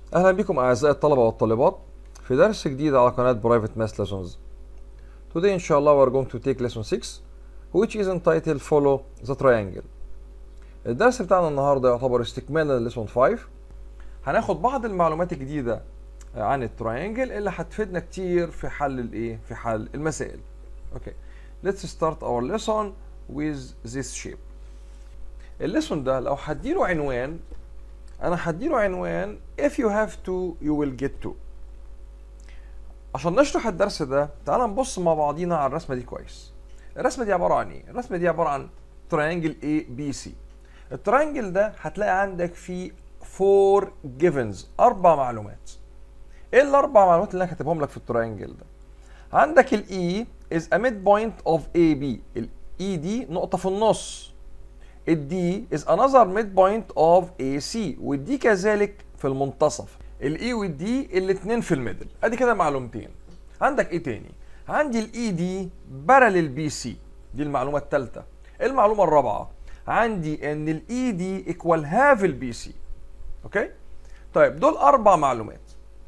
اهلا بكم اعزائي الطلبه والطالبات في درس جديد على قناه Private Math Lessons. Today ان شاء الله we are going to take lesson 6 which is entitled follow the triangle. الدرس بتاعنا النهارده يعتبر استكمالا لليسون 5 هناخد بعض المعلومات الجديده عن التراينجل اللي هتفيدنا كتير في حل الايه في حل المسائل. اوكي let's start our lesson with this shape. الليسون ده لو هديله عنوان انا هديله عنوان if you have to you will get to عشان نشرح الدرس ده تعال نبص مع بعضينا على الرسمه دي كويس الرسمه دي عباره عن ايه الرسمه دي عباره عن تراينجل A B C التراينجل ده هتلاقي عندك فيه four givens اربع معلومات ايه الاربع معلومات اللي انا كاتبهم لك في التراينجل ده عندك الاي is a midpoint of AB الاي دي نقطه في النص الدي is another midpoint of AC والدي كذلك في المنتصف الاي والدي الاثنين في الميدل ادي كده معلومتين عندك ايه تاني عندي الاي دي بارلل بي سي دي المعلومه الثالثه المعلومه الرابعه عندي ان الاي دي ايكوال هاف البي سي اوكي طيب دول اربع معلومات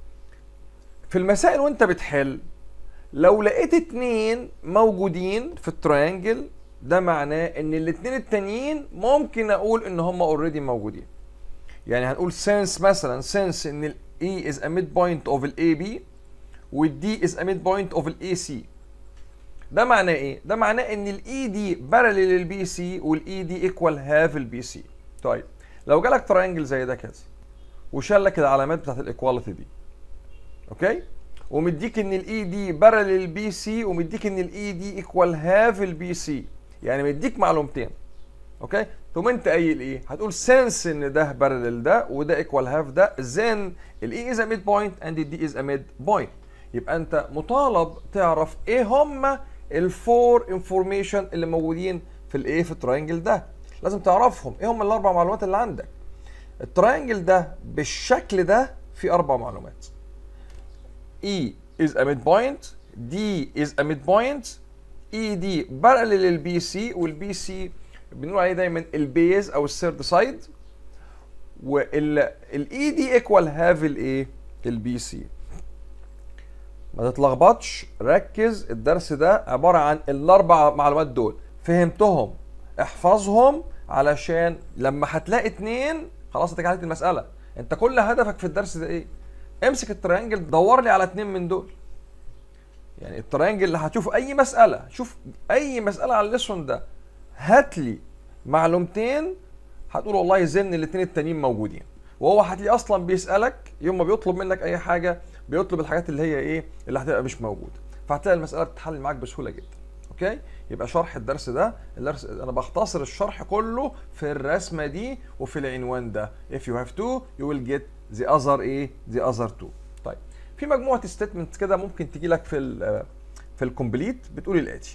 في المسائل وانت بتحل لو لقيت اتنين موجودين في التراينجل ده معناه ان الاثنين التانيين ممكن اقول ان هم اوريدي موجودين يعني هنقول since مثلا since ان ال E is a midpoint of ال AB وال D is a midpoint of ال AC ده معناه ايه؟ ده معناه ان ال ED parallel لل BC وال ED equal half ال BC طيب لو جالك تراينجل زي ده كده وشال لك العلامات بتاعت الايكواليتي دي اوكي؟ ومديك ان ال ED parallel لل BC ومديك ان ال ED equal half ال BC يعني مديك معلومتين اوكي ثم انت قايل ايه هتقول سنس ان ده بارلل ده وده ايكوال هاف ده زين الاي از ا ميد بوينت اند الدي از ا ميد بوينت يبقى انت مطالب تعرف ايه هم الفور انفورميشن اللي موجودين في الايه في التراينجل ده لازم تعرفهم ايه هم الاربع معلومات اللي عندك التراينجل ده بالشكل ده في اربع معلومات E is a midpoint D is a midpoint اي دي بارلل للبي سي والبي سي بنقول عليه دايما البيز او الثيرد سايد والاي دي ايكوال هاف الايه البي سي ما تتلخبطش ركز الدرس ده عباره عن الاربع معلومات دول فهمتهم احفظهم علشان لما هتلاقي اتنين خلاص انت حليت المساله انت كل هدفك في الدرس ده ايه امسك التريانجل دور لي على اتنين من دول يعني التريانجل اللي هتشوف اي مساله شوف اي مساله على الليسون ده هات لي معلومتين هتقول والله زن الاثنين التانيين موجودين وهو هتلاقيه اصلا بيسالك يوم ما بيطلب منك اي حاجه بيطلب الحاجات اللي هي ايه اللي هتبقى مش موجوده فهتلاقي المساله بتتحل معاك بسهوله جدا اوكي يبقى شرح الدرس ده الدرس انا بختصر الشرح كله في الرسمه دي وفي العنوان ده if you have to you will get the other ايه the other two طيب في مجموعه ستيتمنت كده ممكن تجي لك في ال في الكومبليت بتقول الاتي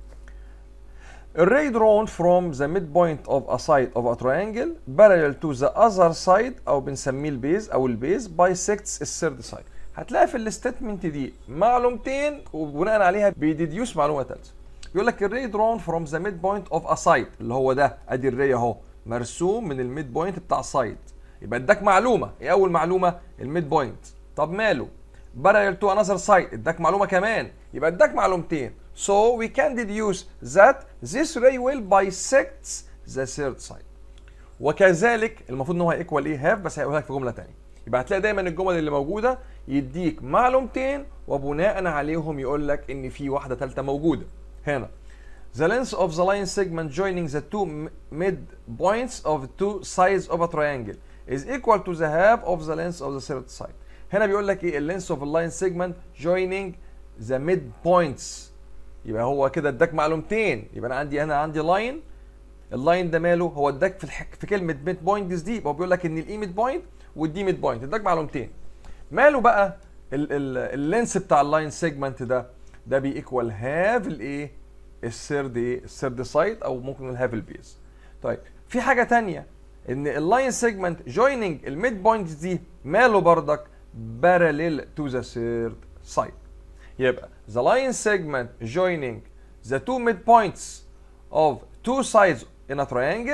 Array drawn from the midpoint of a side of a triangle parallel to the other side او بنسميه البيز او البيز bisects الثيرد سايد هتلاقي في الستيتمنت دي معلومتين وبناء عليها بيديديوس معلومه ثالثه يقول لك array drawn from the midpoint of a side اللي هو ده ادي الري اهو مرسوم من الميد بوينت بتاع السايد يبقى اداك معلومه ايه اول معلومه الميد بوينت طب ماله parallel to another side اداك معلومه كمان يبقى اداك معلومتين so we can deduce that this ray will bisect the third side وكذلك المفروض ان هو هيكوال ايه هاف بس هيقولها لك في جمله ثانيه يبقى هتلاقي دايما الجمل اللي موجوده يديك معلومتين وبناء عليهم يقول لك ان في واحده ثالثه موجوده هنا The length of the line segment joining the two midpoints of two sides of a triangle is equal to the half of the length of the third side. هنا بيقول لك ايه اللينس اوف اللاين سيجمنت joining ذا ميد بوينتس يبقى هو كده اداك معلومتين يبقى انا عندي انا عندي لاين اللاين ده ماله هو اداك في الحك... في كلمه ميد بوينت دي يبقى بيقول لك ان الاي ميد بوينت والدي ميد بوينت اداك معلومتين ماله بقى اللينس بتاع اللاين سيجمنت ده ده بيكوال هاف الايه الثيرد ايه الثيرد سايد او ممكن نقول هاف البيز طيب في حاجه تانية ان اللاين سيجمنت جويننج الميد بوينت دي ماله بردك parallel to the third side يبقى the line segment joining the two midpoints of two sides in a triangle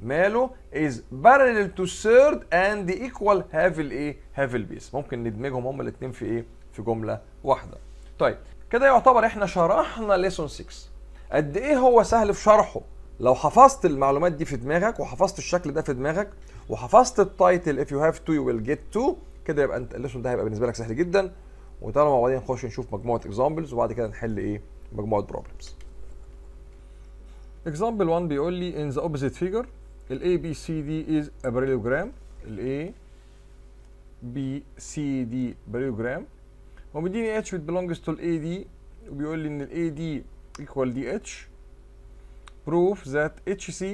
ماله is parallel to third and equal have الايه have البيس ممكن ندمجهم هما الاثنين في ايه في جمله واحده طيب كده يعتبر احنا شرحنا ليسون 6 قد ايه هو سهل في شرحه لو حفظت المعلومات دي في دماغك وحفظت الشكل ده في دماغك وحفظت التايتل if you have to you will get to كده يبقى انت الليسون ده هيبقى بالنسبه لك سهل جدا وتعالوا مع بعضين نخش نشوف مجموعه اكزامبلز وبعد كده نحل ايه مجموعه بروبلمز example 1 بيقول لي in the opposite figure ال A B C D is a parallelogram ال A B C D parallelogram ومديني H which belongs to ال A D وبيقول لي ان ال A D equal D H proof that H C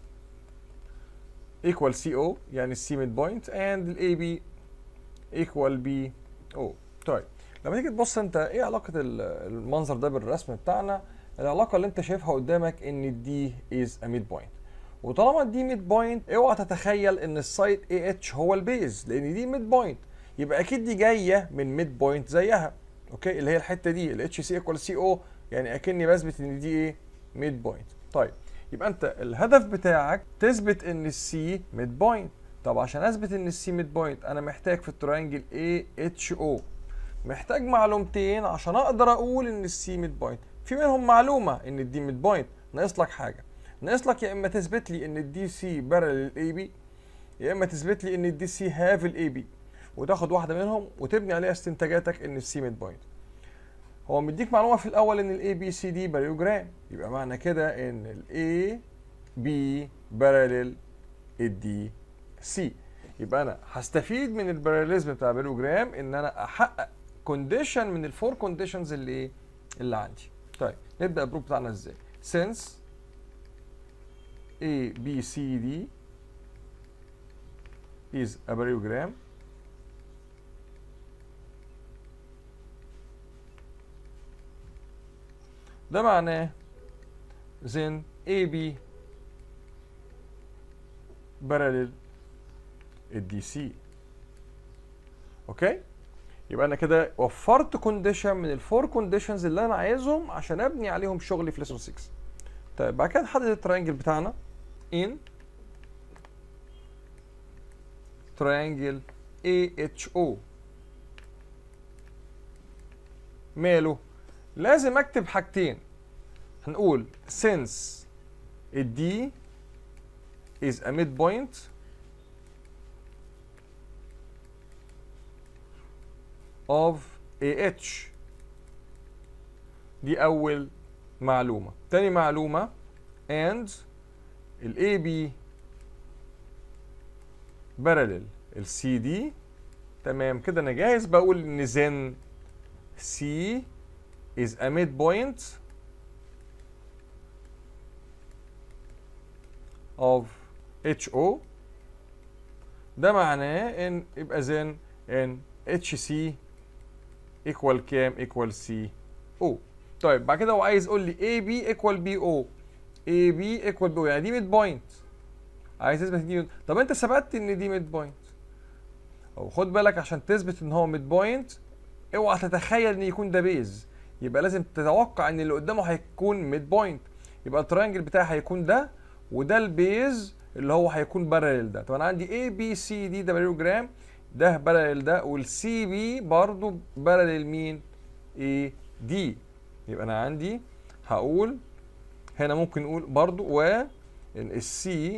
equal C O يعني ال C midpoint and ال A B equal B O طيب لما تيجي تبص انت ايه علاقة المنظر ده بالرسم بتاعنا العلاقة اللي انت شايفها قدامك ان دي از ا ميد بوينت وطالما دي ميد بوينت اوعى تتخيل ان السايد اي اتش هو البيز لان دي ميد بوينت يبقى اكيد دي جايه من ميد بوينت زيها اوكي اللي هي الحته دي الاتش سي ايكوال سي او يعني اكني بثبت ان دي ايه ميد بوينت طيب يبقى انت الهدف بتاعك تثبت ان السي ميد بوينت طب عشان اثبت ان السي ميد بوينت انا محتاج في التراينجل اي اتش او محتاج معلومتين عشان اقدر اقول ان السي ميد بوينت في منهم معلومه ان الدي ميد بوينت ناقص لك حاجه ناقص لك يا اما تثبت لي ان الدي سي بارل الاي بي يا اما تثبت لي ان الدي سي هاف الاي بي وتاخد واحده منهم وتبني عليها استنتاجاتك ان السي ميد بوينت هو مديك معلومه في الاول ان الاي بي سي دي باريوجرام يبقى معنى كده ان الاي بي بارلل الدي سي يبقى انا هستفيد من الباراليزم بتاع الباريوجرام ان انا احقق كونديشن من الفور كونديشنز اللي ايه اللي عندي طيب نبدا البروف بتاعنا ازاي since A B C D is a parallelogram ده معناه then AB parallel الدي سي اوكي يبقى انا كده وفرت كونديشن من الفور كونديشنز اللي انا عايزهم عشان ابني عليهم شغلي في ليسون 6 طيب بعد كده نحدد التراينجل بتاعنا in triangle AHO ماله لازم اكتب حاجتين هنقول since الدي is a midpoint of AH دي أول معلومة تاني معلومة and ال AB parallel ال CD تمام كده أنا جاهز بقول إن then C is a midpoint of HO ده معناه ان يبقى then ان HC equal كام equal C O طيب بعد كده هو عايز يقول لي AB equal BO AB equal BO يعني دي ميد بوينت عايز تثبت دي طب انت ثبتت ان دي ميد بوينت او خد بالك عشان تثبت ان هو ميد بوينت اوعى تتخيل ان يكون ده بيز يبقى لازم تتوقع ان اللي قدامه هيكون ميد بوينت يبقى التراينجل بتاعي هيكون ده وده البيز اللي هو هيكون بارلل ده طب انا عندي A B C D ده باريوجرام ده بارلل ده والسي بي برضو بارلل مين A D يبقى انا عندي هقول هنا ممكن نقول برضو و السي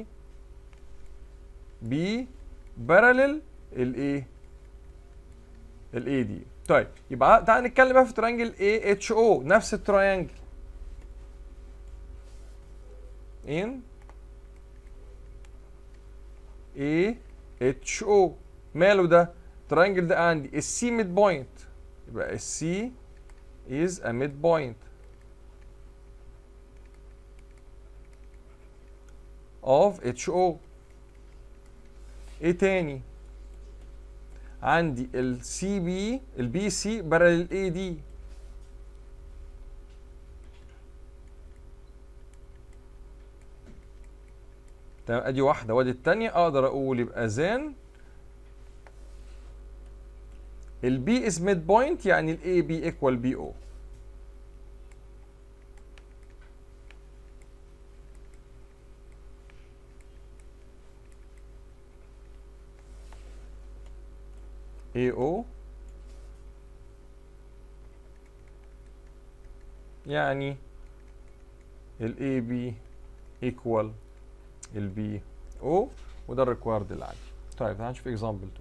بي بارلل الايه الاي دي طيب يبقى تعال نتكلم بقى في ترينجل اي اتش او نفس التريانجل ان اي اتش او ماله ده الترينجل ده عندي السي ميد بوينت يبقى السي is a midpoint of HO ايه تاني عندي ال CB ال BC بارل ال AD تمام ادي واحده وادي التانيه اقدر اقول يبقى زين ال B is midpoint يعني ال AB equal BO AO يعني ال AB equal ال BO وده الريكوايرد العادي طيب تعال نشوف اكزامبل 2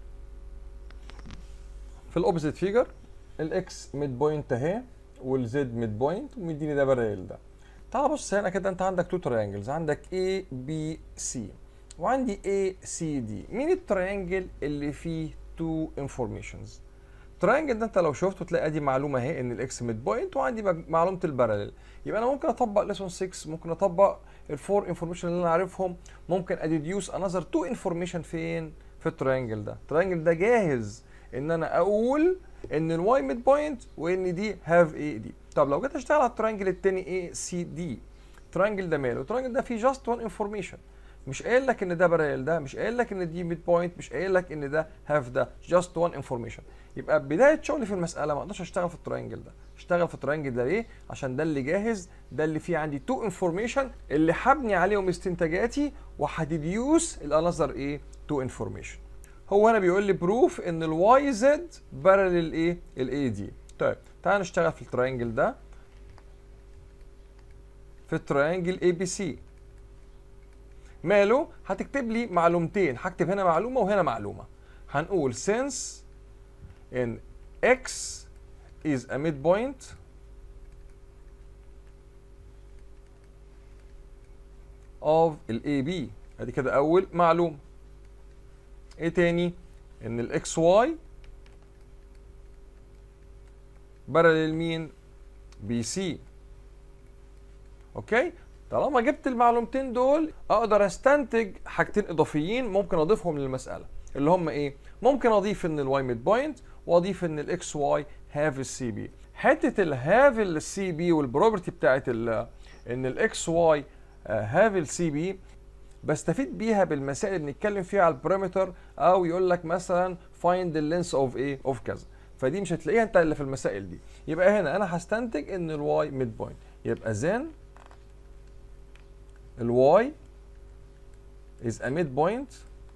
في الاوبزيت فيجر الاكس ميد بوينت اهي والزد ميد بوينت ومديني ده بارل ده تعال بص هنا كده انت عندك تو تريانجلز عندك A B C وعندي A C D مين التريانجل اللي فيه تو انفورميشنز التريانجل ده انت لو شفته تلاقي ادي معلومه اهي ان الاكس ميد بوينت وعندي معلومه الباراليل يبقى انا ممكن اطبق ليسون 6 ممكن اطبق الفور انفورميشن اللي انا عارفهم ممكن اديديوس انذر تو انفورميشن فين في التريانجل ده التريانجل ده جاهز ان انا اقول ان الواي ميد بوينت وان دي هاف اي دي طب لو جيت اشتغل على التريانجل الثاني اي سي دي التريانجل ده ماله التريانجل ده فيه جاست وان انفورميشن مش قايل لك ان ده باراليل ده مش قايل لك ان دي ميد بوينت مش قايل لك ان ده هاف ده جاست وان انفورميشن يبقى بدايه شغلي في المساله ما اقدرش اشتغل في التريانجل ده اشتغل في التريانجل ده ليه عشان ده اللي جاهز ده اللي فيه عندي تو انفورميشن اللي هبني عليهم استنتاجاتي وهديديوس الانذر ايه تو انفورميشن هو هنا بيقول لي بروف ان الواي زد باراليل ايه الاي دي طيب تعال نشتغل في التريانجل ده في التريانجل اي بي سي ماله هتكتب لي معلومتين هكتب هنا معلومه وهنا معلومه هنقول since in x is a midpoint of ال AB ادي كده اول معلومه ايه تاني ان الاكس واي بارلل مين بي سي اوكي طالما جبت المعلومتين دول اقدر استنتج حاجتين اضافيين ممكن اضيفهم للمساله اللي هم ايه ممكن اضيف ان الواي ميد بوينت واضيف ان الاكس واي هاف السي بي حته الهاف السي بي والبروبرتي بتاعت ان الاكس واي هاف السي بي بستفيد بيها بالمسائل اللي بنتكلم فيها على البارامتر او يقول لك مثلا فايند اللينس اوف ايه اوف كذا فدي مش هتلاقيها انت الا في المسائل دي يبقى هنا انا هستنتج ان الواي ميد بوينت يبقى زين الواي is a midpoint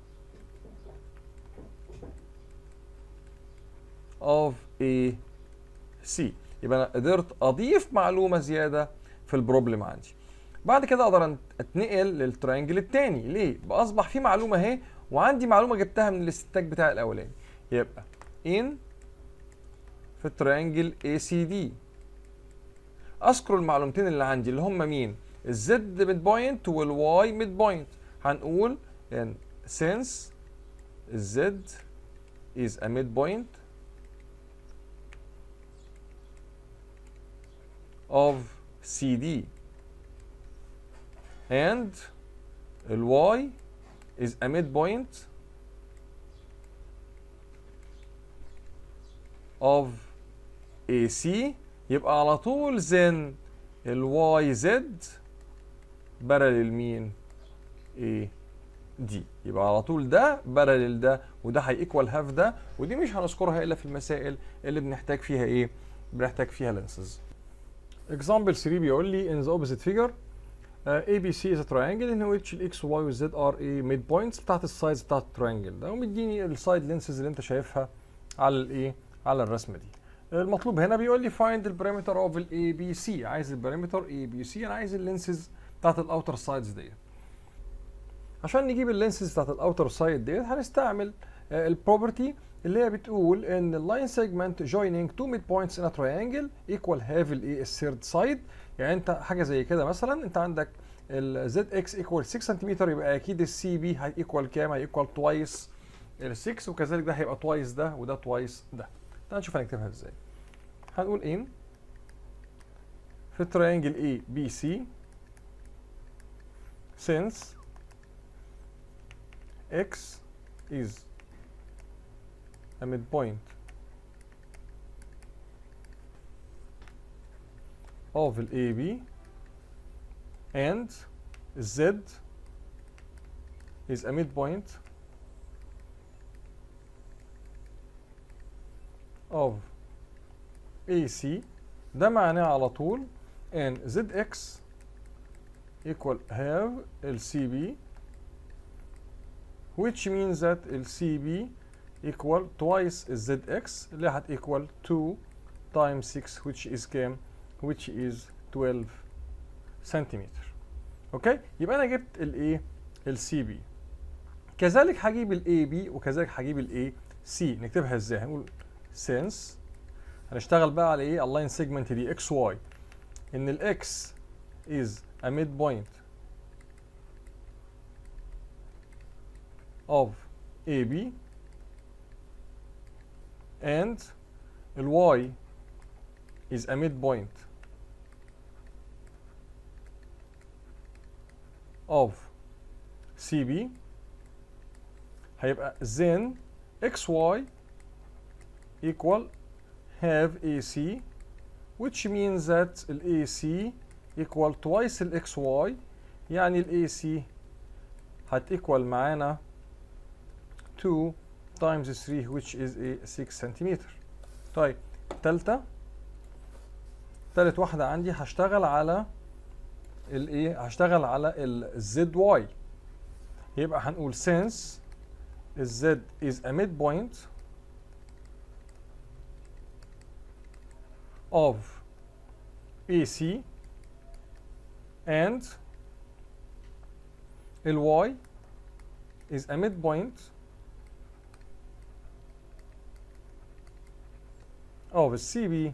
of a C يبقى انا قدرت اضيف معلومه زياده في البروبلم عندي بعد كده اقدر اتنقل للترينجل الثاني ليه بقى اصبح في معلومه اهي وعندي معلومه جبتها من الاستنتاج بتاع الاولاني يبقى in في الترينجل ACD اذكر المعلومتين اللي عندي اللي هم مين الزد ميد بوينت والواي ميد بوينت هنقول ان since الزد is a midpoint of CD and الواي is a midpoint of AC يبقى على طول then الواي زد بارلل مين ايه دي يبقى على طول ده بارلل ده وده هيكوال هاف ده ودي مش هنذكرها الا في المسائل اللي بنحتاج فيها ايه بنحتاج فيها لينسز example 3 بيقول لي in the opposite figure uh, ABC is a triangle in which ال x, y و z are a midpoints بتاعت السايدز بتاعت التريانجل ده ومديني السايد لينسز اللي انت شايفها على الايه على الرسمه دي المطلوب هنا بيقول لي find البارامتر اوف الاي بي سي عايز البارامتر اي بي سي انا عايز اللينسز بتاعت الاوتر سايدز ديت عشان نجيب اللينسز بتاعت الاوتر سايد ديت هنستعمل البروبرتي اللي هي بتقول ان اللاين سيجمنت joining two midpoints in a triangle equal half الايه الثيرد سايد يعني انت حاجه زي كده مثلا انت عندك ال ZX equal 6 سنتيمتر يبقى اكيد السي بي هيكوال كام؟ هيكوال توايس ال 6 وكذلك ده هيبقى توايس ده وده توايس ده. تعال نشوف هنكتبها ازاي. هنقول ان في التريانجل اي بي سي since x is a midpoint of ال AB and Z is a midpoint of AC ده معناه على طول ان ZX equal have ال CB which means that ال CB equal twice zx اللي هت equal 2 times 6 which is كام which is 12 سنتيمتر اوكي يبقى انا جبت الايه السي بي كذلك هجيب الاي بي وكذلك هجيب الاي سي نكتبها ازاي هنقول since هنشتغل بقى على ايه اللاين سيجمنت دي اكس واي ان الاكس is a midpoint of AB and the Y is a midpoint of CB هيبقى then XY equal have AC which means that ال AC equal twice ال XY يعني ال AC هت equal معانا 2 times 3 which is a 6 سنتيمتر طيب تالتة تالت واحدة عندي هشتغل على الايه هشتغل على الزد واي يبقى هنقول since z is a midpoint of AC and ال y is a midpoint of CB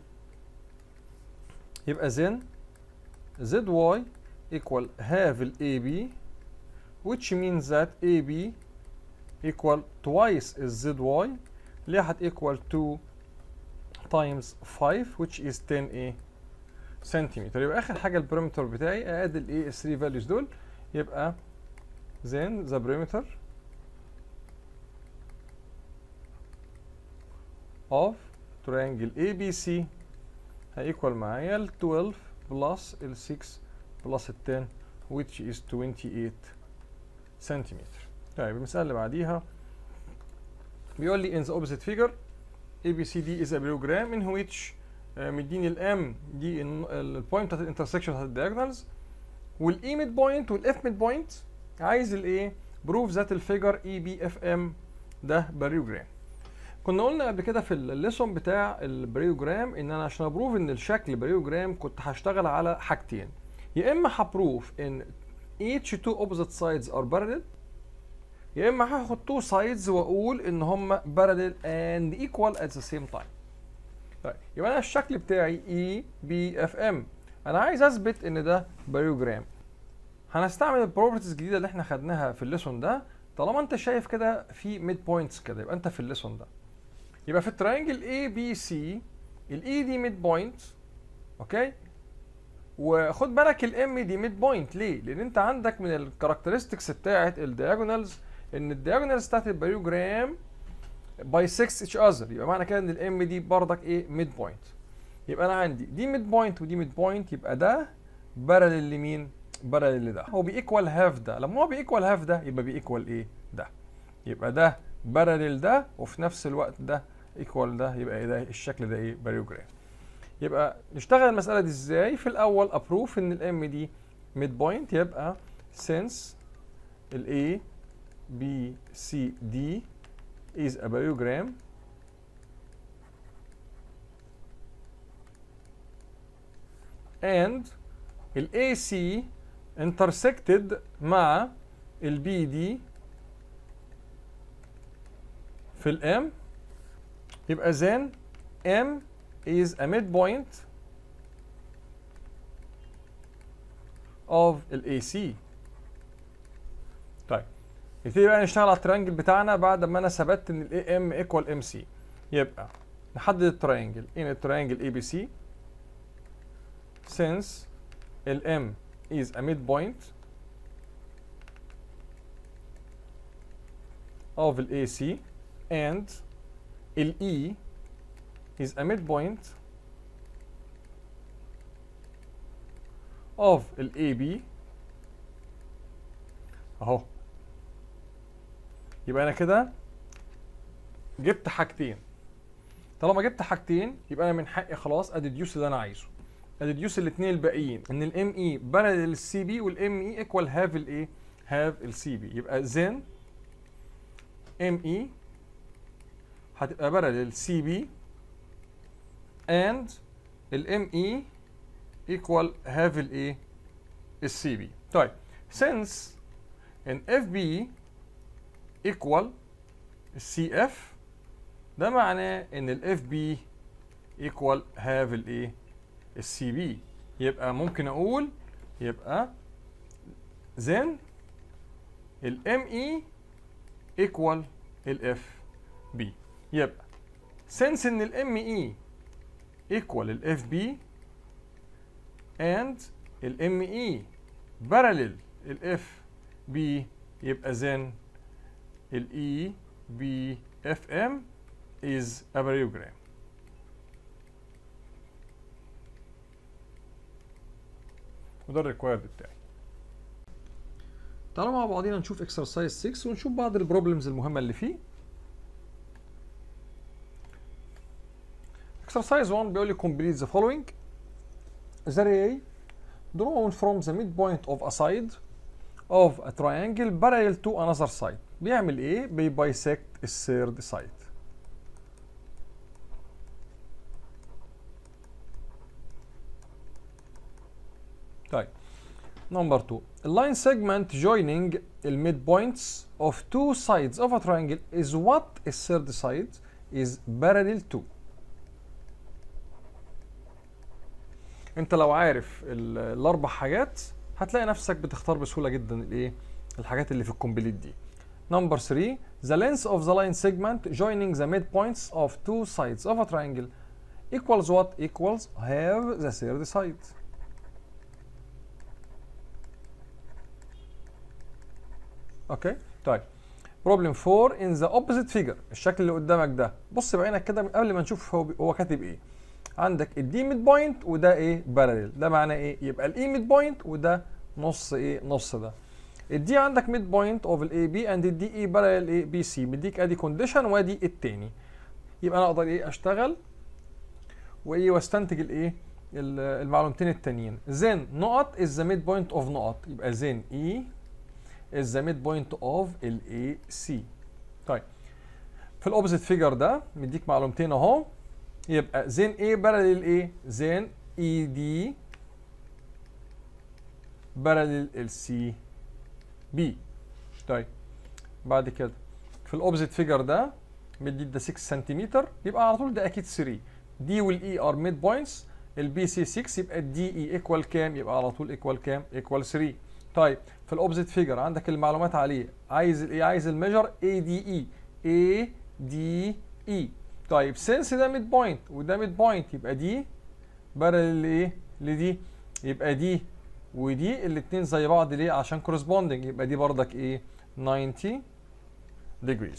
يبقى then ZY equal half ال AB which means that AB equal twice is ZY اللي هت equal 2 times 5 which is 10 a سنتيمتر يبقى اخر حاجه البريمتر بتاعي اقعد الايه ال 3 values دول يبقى then the perimeter of triangle ABC هيكوال معايا ال 12 بلس ال 6 بلس ال 10 which is 28 سنتيمتر طيب المسألة اللي بعديها بيقول لي in the opposite figure ABCD is a parallelogram in which آه، مديني ال M دي البوينت بتاعت الانترسكشن بتاعت الدياجونالز والاي ميد بوينت والاف ميد بوينت عايز الايه بروف ذات الفيجر اي بي اف ام ده باريوجرام كنا قلنا قبل كده في الليسون بتاع البريوجرام ان انا عشان ابروف ان الشكل بريوجرام كنت هشتغل على حاجتين يا اما هبروف ان each two opposite sides are parallel يا اما هاخد two sides واقول ان هم parallel and equal at the same time طيب يبقى انا الشكل بتاعي اي بي اف ام انا عايز اثبت ان ده بريوجرام هنستعمل البروبرتيز الجديده اللي احنا خدناها في الليسون ده طالما انت شايف كده في ميد بوينتس كده يبقى انت في الليسون ده يبقى في التراينجل اي بي سي الاي دي ميد بوينت اوكي وخد بالك الام دي ميد بوينت ليه لان انت عندك من الكاركترستكس بتاعه الدياجونالز ان الدياجونالز بتاعت البريوجرام باي 6 اتش اذر يبقى معنى كده ان الام دي بردك ايه ميد بوينت يبقى انا عندي دي ميد بوينت ودي ميد بوينت يبقى ده بارلل لمين بارلل لده هو بيكوال هاف ده لما هو بيكوال هاف ده يبقى بيكوال ايه ده يبقى ده بارلل ده وفي نفس الوقت ده ايكوال ده يبقى إيه ده الشكل ده ايه باريوجرام يبقى نشتغل المساله دي ازاي في الاول ابروف ان الام دي ميد بوينت يبقى since ال A B C D is a parallelogram and ال AC intersected مع ال BD في ال M يبقى then M is a midpoint of ال AC طيب نبتدي بقى نشتغل على الترينجل بتاعنا بعد ما انا ثبت ان ال AM equal MC يبقى نحدد الترينجل in الترينجل ABC since ال M is a midpoint of ال AC and ال E is a midpoint of ال AB اهو يبقى انا كده جبت حاجتين طالما جبت حاجتين يبقى انا من حقي خلاص اديديوس اللي انا عايزه اديديوس الاثنين الباقيين ان الام اي بارل للسي بي والام اي ايكوال هاف الايه هاف السي بي يبقى زين ام اي هتبقى parallel CB and ال ME equal half ال A ال CB طيب since ان FB equal ال CF ده معناه ان ال FB equal half ال A ال CB يبقى ممكن اقول يبقى then ال ME equal ال FB يبقى since ان ال ME equal ال FB and ال ME parallel ال FB يبقى then ال EBFM is a parallelogram وده الريكوايرد بتاعي تعالوا مع بعضينا نشوف اكسرسايز 6 ونشوف بعض البروبلمز المهمه اللي فيه exercise 1 بيقول لي complete the following the ray drawn from the midpoint of a side of a triangle parallel to another side بيعمل ايه بيبايسكت الثيرد سايد طيب نمبر 2 اللاين segment joining الميد points of two sides of a triangle is what a third side is parallel to انت لو عارف ال- الاربع حاجات هتلاقي نفسك بتختار بسهوله جدا الايه الحاجات اللي في الكومبليت دي نمبر 3 the length of the line segment joining the midpoints of two sides of a triangle equals what equals have the third side اوكي طيب بروبلم 4 in the opposite figure الشكل اللي قدامك ده بص بعينك كده من قبل ما نشوف هو هو كاتب ايه عندك الدي ميد بوينت وده ايه باراليل ده معناه ايه يبقى الاي ميد بوينت وده نص ايه نص ده الدي عندك ميد بوينت اوف الاي بي اند الدي اي باراليل ايه بي سي مديك ادي كونديشن وادي التاني يبقى انا اقدر ايه اشتغل وايه واستنتج الايه ال- المعلومتين التانيين زين نقط از ذا ميد بوينت اوف نقط يبقى زين اي is the midpoint of ال AC طيب في الاوبزيت فيجر ده مديك معلومتين اهو يبقى زين A باراليل A زين ED باراليل ال CB طيب بعد كده في الاوبزيت فيجر ده مديك ده 6 سنتيمتر يبقى على طول ده اكيد 3 دي والاي ار ميد بوينتس البي سي 6 يبقى الدي اي ايكوال كام يبقى على طول ايكوال كام ايكوال 3 طيب في الاوبزيت فيجر عندك المعلومات عليه عايز الايه عايز الميجر اي دي اي اي دي اي طيب سنس ده ميد بوينت وده ميد بوينت يبقى دي بارل لايه لدي يبقى دي ودي الاثنين زي بعض ليه عشان كورسبوندنج يبقى دي بردك ايه 90 degrees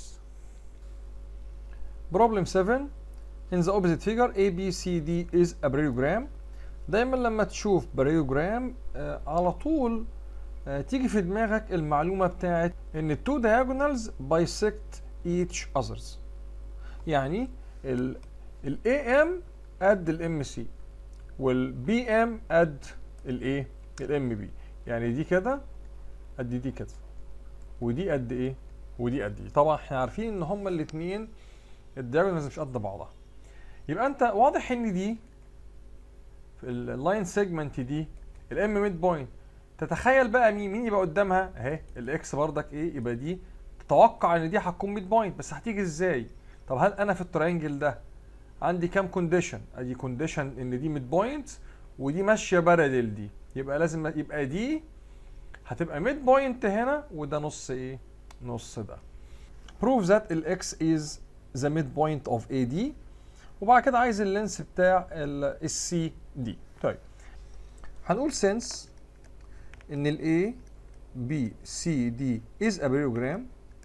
problem 7 in the opposite figure A B C D is a parallelogram دايما لما تشوف parallelogram آه على طول آه، تيجي في دماغك المعلومة بتاعت ان التو diagonals bisect each others يعني ال ال AM قد ال MC وال BM قد الايه ال MB يعني دي كده قد دي كده ودي قد ايه ودي قد ايه طبعا احنا عارفين ان هما الاتنين الدياجونالز مش قد بعضها يبقى انت واضح ان دي في اللاين سيجمنت دي الام ميد بوينت تتخيل بقى مين مين يبقى قدامها اهي الاكس بردك ايه يبقى دي تتوقع ان دي هتكون ميد بوينت بس هتيجي ازاي طب هل انا في الترينجل ده عندي كام كونديشن ادي كونديشن ان دي ميد بوينت ودي ماشيه باراليل دي يبقى لازم يبقى دي هتبقى ميد بوينت هنا وده نص ايه نص ده prove that الاكس is the midpoint of AD وبعد كده عايز اللينس بتاع السي دي طيب هنقول since ان ال A B C D is a parallelogram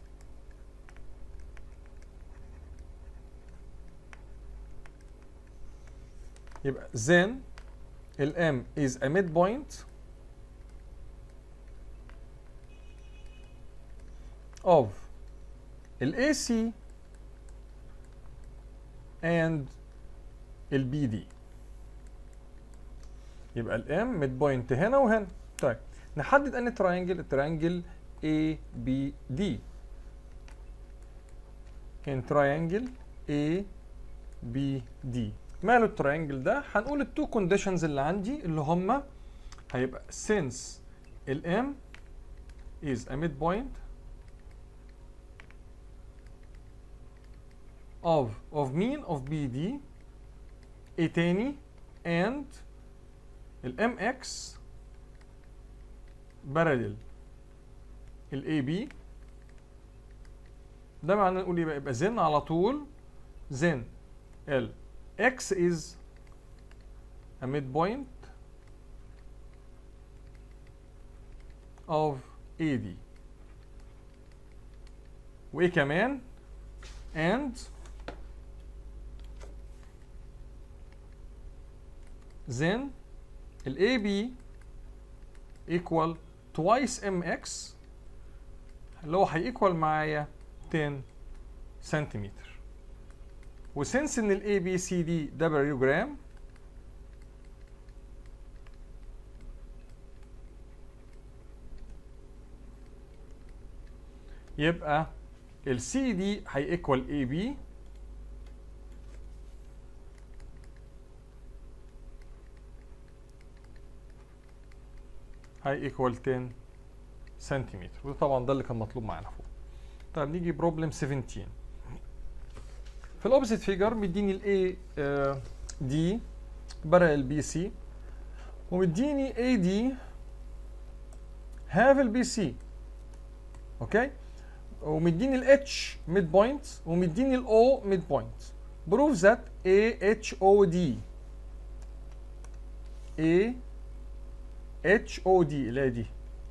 يبقى then ال M is a midpoint of ال AC and ال BD يبقى ال M ميد بوينت هنا وهنا طيب نحدد ان تراينجل التراينجل A B D in triangle A B D ماله الترينجل ده هنقول التو كونديشنز اللي عندي اللي هما هيبقى since ال M is a midpoint of of mean of BD ايه تاني and ال MX parallel ال AB ده معناه نقول يبقى يبقى زن على طول زن ال x is a midpoint of AD وايه كمان and then ال AB equal twice mx اللي هو هيكوال معايا 10 سنتيمتر وسنس ان الاي بي سي دي ده بريوجرام يبقى السي دي هيكوال اي بي هيكوال 10 سنتيمتر وده طبعا ده اللي كان مطلوب معانا فوق طيب نيجي بروبلم 17 في الاوبزيت فيجر مديني الاي دي برق البي سي ومديني اي دي هاف البي سي اوكي ومديني الاتش ميد بوينت ومديني الاو ميد بوينت بروف ذات اي اتش او دي اي اتش او دي اللي هي دي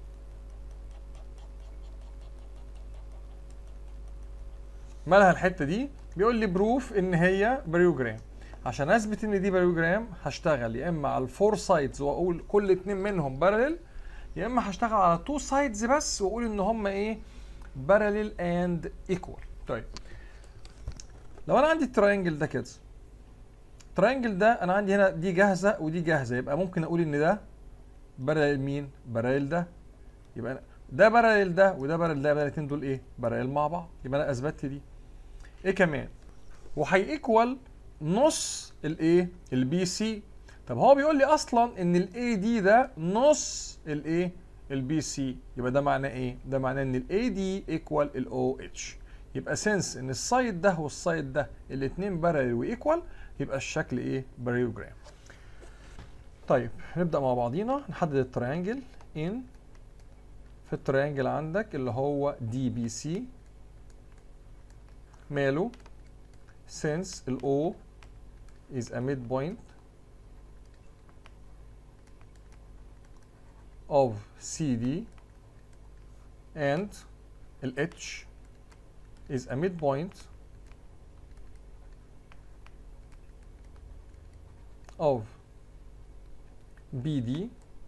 مالها الحته دي بيقول لي بروف ان هي بريوجرام عشان اثبت ان دي بريوجرام هشتغل يا اما على الفور سايدز واقول كل اتنين منهم بارلل يا اما هشتغل على تو سايدز بس واقول ان هم ايه بارلل اند ايكوال طيب لو انا عندي التراينجل ده كده التراينجل ده انا عندي هنا دي جاهزه ودي جاهزه يبقى ممكن اقول ان ده بارلل مين بارلل ده يبقى أنا ده بارلل ده وده بارلل ده يبقى الاثنين دول ايه بارلل مع بعض يبقى انا اثبتت دي ايه كمان وهيكوال نص الايه البي سي طب هو بيقول لي اصلا ان الاي دي ده نص الايه البي سي يبقى ده معناه ايه ده معناه ان الاي دي ايكوال الاو اتش يبقى سنس ان السايد ده والسايد ده الاثنين بارلل وايكوال يبقى الشكل ايه بريوجرام طيب نبدا مع بعضينا نحدد التريانجل ان في التريانجل عندك اللي هو دي بي سي ماله since ال O is a midpoint of CD and ال H is a midpoint of BD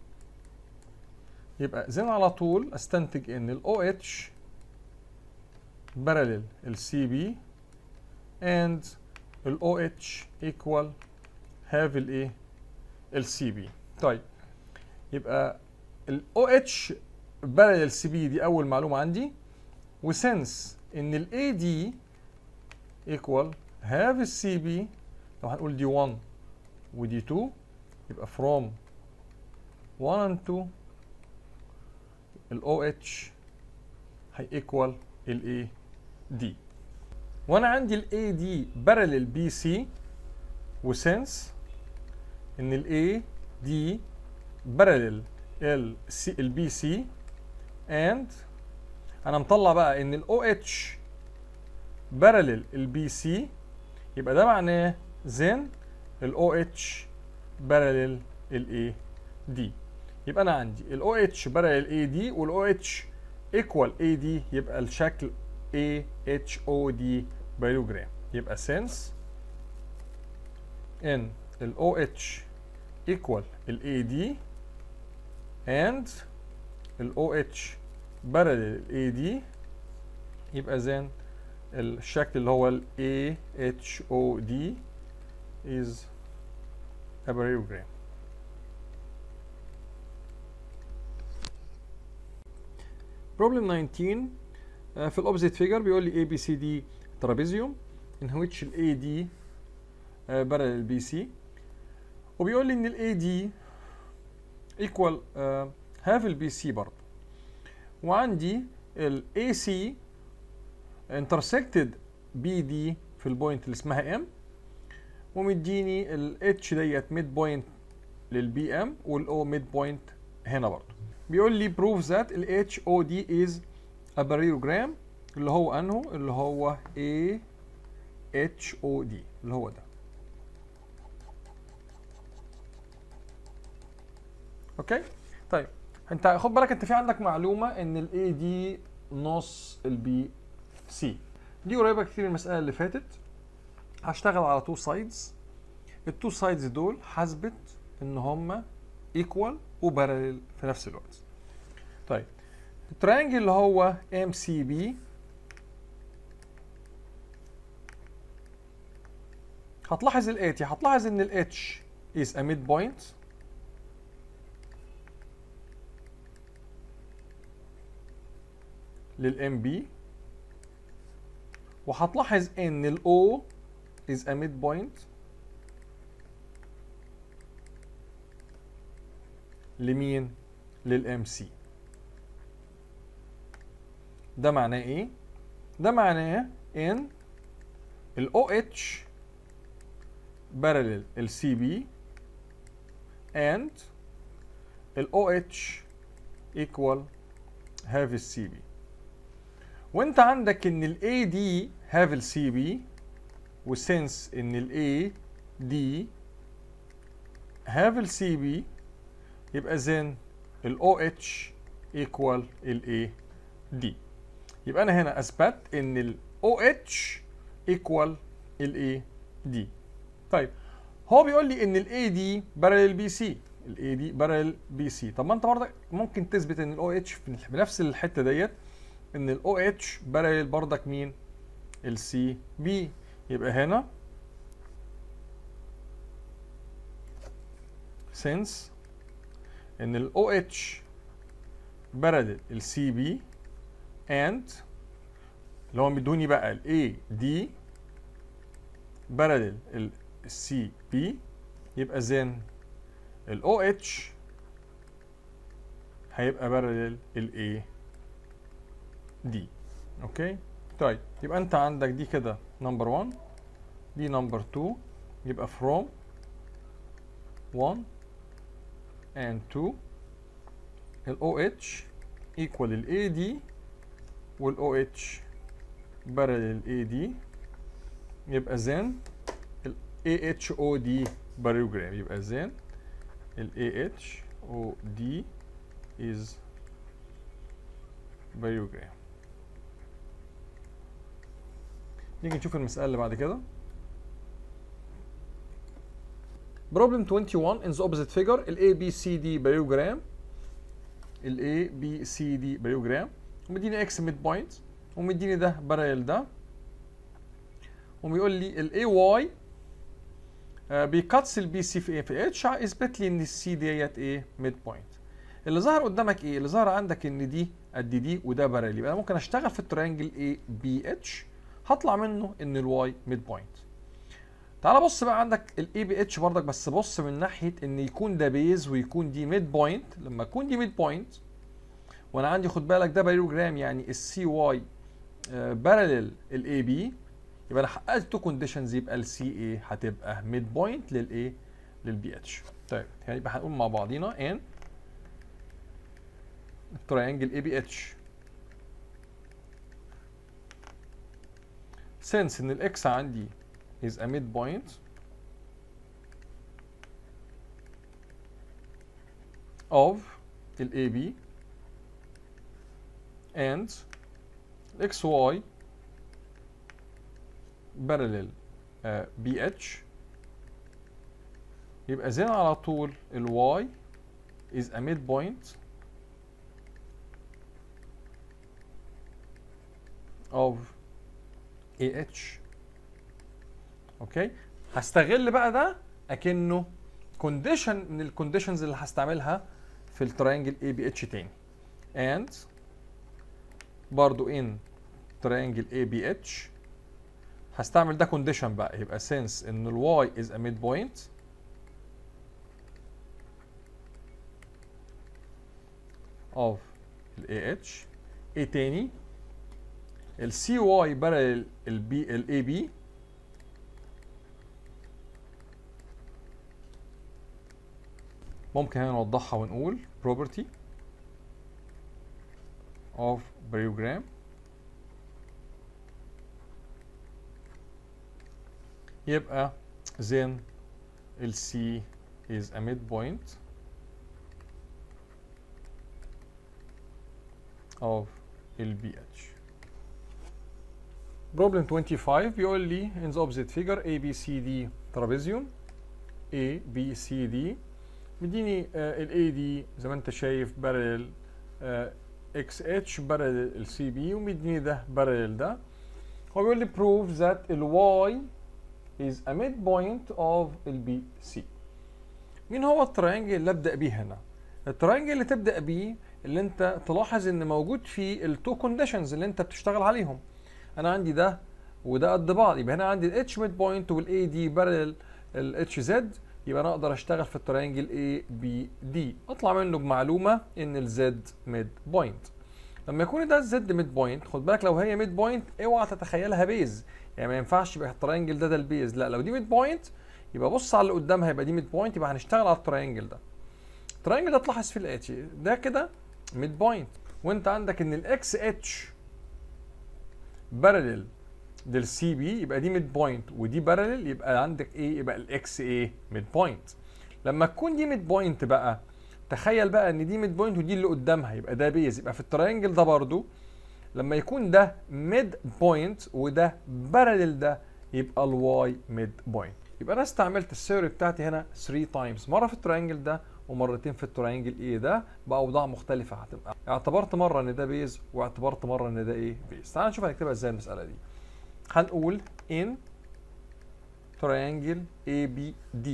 يبقى زين على طول استنتج ان ال OH parallel ال CB and ال OH equal have ال ايه ال CB طيب يبقى ال OH parallel CB دي اول معلومه عندي وسنس ان ال AD equal have ال CB لو هنقول دي 1 ودي 2 يبقى from 1 and 2 ال OH هي equal ال AD وانا عندي ال AD parallel BC وسنس ان ال AD parallel ال C ال BC and انا مطلع بقى ان ال OH parallel ال BC يبقى ده معناه then ال OH parallel ال AD يبقى انا عندي ال OH parallel AD وال OH equal AD يبقى الشكل AHOD باريوجرام يبقى since ان ال OH equal ال AD and ال OH parallel ال AD يبقى then الشكل اللي هو ال AHOD is a bariogram problem 19 آه، في الاوبزيت فيجر بيقول لي اي بي سي دي ترابيزيوم in which ال AD uh, parallel BC وبيقول لي ان ال AD equal uh, half ال BC برضه وعندي ال AC intersected BD في البوينت اللي اسمها M ومديني ال H ديت ميد بوينت للبي ام والاو ميد بوينت هنا برضه بيقول لي prove that ال HOD is a parallelogram اللي هو انه اللي هو A HOD اللي هو ده اوكي طيب انت خد بالك انت في عندك معلومه ان الاي دي نص البي سي دي قريبه كتير من المساله اللي فاتت هشتغل على تو سايدز التو سايدز دول حسبت ان هما ايكوال وبارلل في نفس الوقت طيب التريانجل اللي هو ام سي بي هتلاحظ الاتي هتلاحظ ان الاتش is a midpoint للام بي وهتلاحظ ان الاو is a midpoint لمين للام سي ده معناه ايه ده معناه ان الاو اتش parallel السي بي and الاو اتش equal half السي بي وانت عندك ان الاي دي هاف السي بي وسنس ان الاي دي هاف السي بي يبقى زين الاو اتش ايكوال الاي دي يبقى انا هنا اثبت ان الاو اتش ايكوال الاي دي طيب هو بيقول لي ان الاي دي بارل بي سي الاي دي بارل بي سي طب ما انت برضك ممكن تثبت ان الاو اتش في نفس الحته ديت ان الاو اتش بارل برضك مين السي بي يبقى هنا since ان الاو اتش بارل السي بي and اللي هو مدوني بقى الاي دي بارل السي بي يبقى زين الاو اتش هيبقى بارل الاي دي اوكي طيب يبقى انت عندك دي كده نمبر 1 دي نمبر 2 يبقى from 1 and 2 ال OH equal ال AD وال OH parallel AD يبقى then ال AHOD parallelogram يبقى then ال AHOD is parallelogram نيجي نشوف المسألة اللي بعد كده Problem 21 in the opposite figure ال ABCD parallelogram ال ABCD parallelogram ومديني x mid point ومديني ده parallel ده وبيقول لي ال AY آه بيكاتس ال BC في A في H اثبت لي ان السي ديت ايه ميد بوينت اللي ظهر قدامك ايه اللي ظهر عندك ان دي قد دي وده بارل يبقى انا ممكن اشتغل في التريانجل A B H هطلع منه ان الواي ميد بوينت تعال بص بقى عندك الاي بي اتش برضك بس بص من ناحيه ان يكون ده بيز ويكون دي ميد بوينت لما يكون دي ميد بوينت وانا عندي خد بالك ده باريوجرام يعني السي واي بارلل الاي بي يبقى انا حققت تو كونديشنز يبقى السي اي هتبقى ميد بوينت للايه للبي اتش طيب يعني يبقى هنقول مع بعضينا ان التريانجل اي بي اتش since ان الاكس عندي is a midpoint of ال AB and XY parallel uh, BH يبقى زين على طول ال Y is a midpoint of AH اوكي هستغل بقى ده اكنه كونديشن من الكونديشنز اللي هستعملها في التريانجل اي بي اتش تاني and برضو in triangle ABH هستعمل ده كونديشن بقى يبقى since ان ال y is a midpoint of ال AH ايه تاني ال CY parallel ال B ال AB ممكن هنا نوضحها ونقول property of baryogram يبقى then ال C is a midpoint of ال BH problem 25 بيقول لي in the opposite figure A B C D trapezium A B C D مديني ال A D زي ما انت شايف parallel آه، اكس اتش بارل السي بي ومديني ده بارل ده هو بيقول لي prove that الواي is a midpoint of البي سي مين هو التراينجل اللي ابدا بيه هنا التراينجل اللي تبدا بيه اللي انت تلاحظ ان موجود فيه التو كونديشنز اللي انت بتشتغل عليهم انا عندي ده وده قد بعض يبقى هنا عندي الاتش ميد بوينت والاي دي بارل الاتش زد يبقى انا اقدر اشتغل في التراينجل اي بي دي اطلع منه بمعلومه ان الزد ميد بوينت لما يكون ده الزد ميد بوينت خد بالك لو هي ميد بوينت اوعى تتخيلها بيز يعني ما ينفعش يبقى التراينجل ده ده البيز لا لو دي ميد بوينت يبقى بص على اللي قدامها يبقى دي ميد بوينت يبقى هنشتغل على التراينجل ده التراينجل ده تلاحظ فيه الاتي ده كده ميد بوينت وانت عندك ان الاكس اتش بارلل للسي بي يبقى دي ميد بوينت ودي بارلل يبقى عندك ايه يبقى الاكس ايه ميد بوينت لما تكون دي ميد بوينت بقى تخيل بقى ان دي ميد بوينت ودي اللي قدامها يبقى ده بيز يبقى في التراينجل ده برضو لما يكون ده ميد بوينت وده بارلل ده يبقى الواي ميد بوينت يبقى انا استعملت الثيوري بتاعتي هنا 3 تايمز مره في التراينجل ده ومرتين في التراينجل ايه ده باوضاع مختلفه هتبقى اعتبرت مره ان ده بيز واعتبرت مره ان ده ايه بيز تعال نشوف هنكتبها ازاي المساله دي هنقول in triangle ABD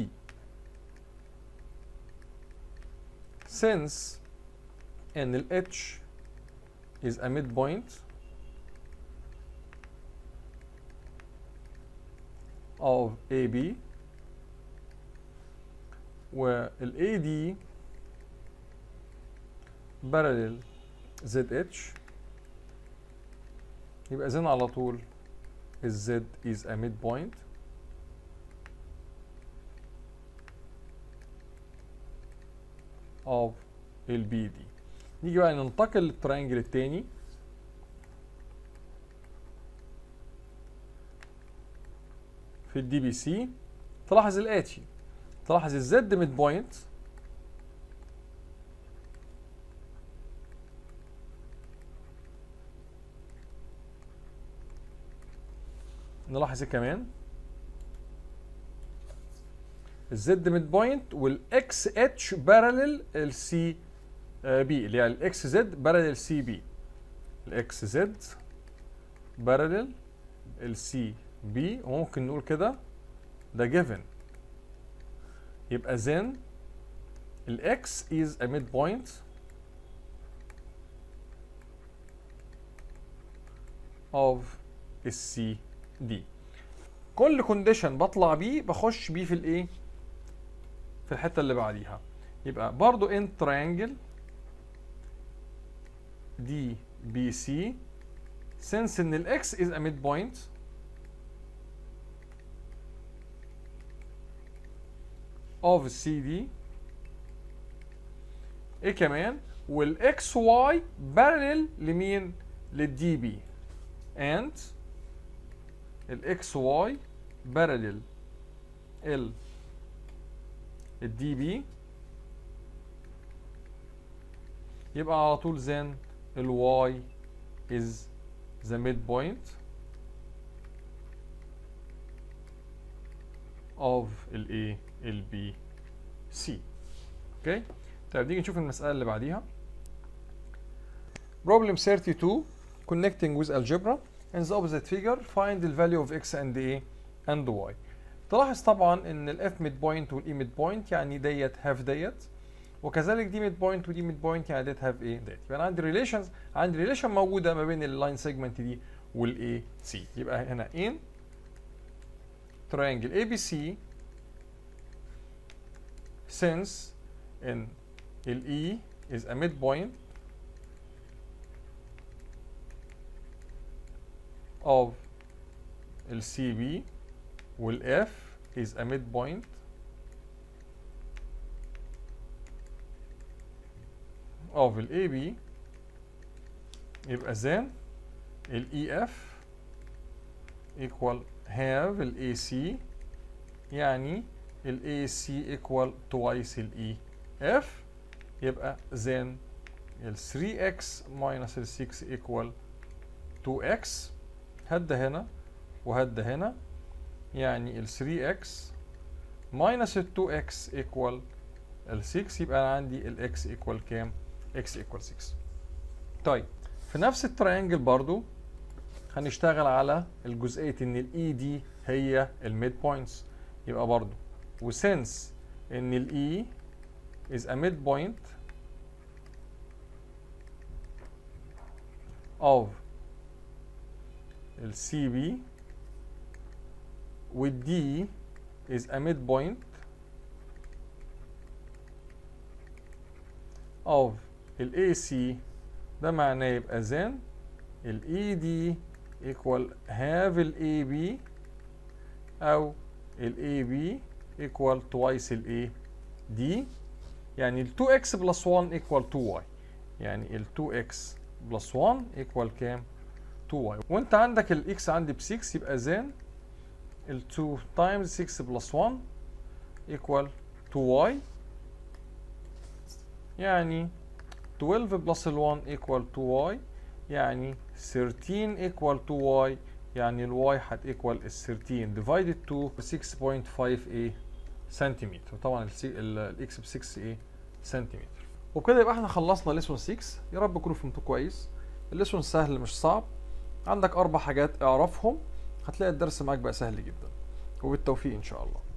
since ان ال H is a midpoint of AB وال AD parallel ZH يبقى إذن على طول ال Z is a midpoint of ال BD نيجي بقى ننتقل للترينجل التاني في الدي بي سي تلاحظ الاتي تلاحظ الزد ميد بوينت نلاحظ ايه كمان الزد ميد بوينت والاكس اتش بارلل السي بي اللي هي الاكس زد بارلل سي بي الاكس زد بارلل السي بي وممكن نقول كده ده جيفن يبقى then الاكس is a midpoint of السي دي كل كونديشن بطلع بيه بخش بيه في الايه في الحته اللي بعديها يبقى برضو ان تريانجل دي بي سي since ان الاكس is a midpoint of سي دي ايه كمان والاكس واي بارلل لمين للدي بي and الاكس واي بارلل ال الدي بي يبقى على طول then الواي is the midpoint of الايه البي سي اوكي طيب نيجي نشوف المسألة اللي بعديها problem 32 connecting with algebra in the opposite figure find the value of x and a and y تلاحظ طبعا ان الاف ميد بوينت والاي ميد بوينت يعني ديت هاف ديت وكذلك دي ميد بوينت ودي ميد بوينت يعني ديت هاف ايه ديت يبقى انا عندي ريليشنز عندي ريليشن موجوده ما بين اللاين سيجمنت دي والاي سي يبقى هنا ان triangle ABC since in ال E is a midpoint of ال CB وال F is a midpoint of ال AB يبقى then ال EF equal have ال AC يعني ال AC equal twice ال EF يبقى then ال 3x minus ال 6 equal 2x هد هنا وهد هنا يعني ال 3x minus ال 2x equal ال 6 يبقى انا عندي ال x equal كام؟ x equal 6 طيب في نفس التريانجل برضو هنشتغل على الجزئية ان الاي دي هي الميد بوينتس يبقى برضو وسنس ان الاي is a midpoint of ال CB وال D is a midpoint of ال AC ده معناه يبقى then ال ED equal half ال AB أو ال AB equal twice ال AD يعني ال 2x plus 1 equal 2y يعني ال 2x plus 1 equal كام؟ 2y وانت عندك ال x عندي ب 6 يبقى then ال 2 times 6 plus 1 equal 2y يعني 12 plus ال 1 equal 2y يعني 13 equal 2y يعني ال y هت equal ال 13 divided to 6.5a سنتيمتر طبعا الاكس ب 6 ايه سنتيمتر وبكده يبقى احنا خلصنا ليسون 6 يا رب تكونوا فهمتوه كويس الليسون سهل مش صعب عندك اربع حاجات اعرفهم هتلاقي الدرس معاك بقى سهل جدا وبالتوفيق ان شاء الله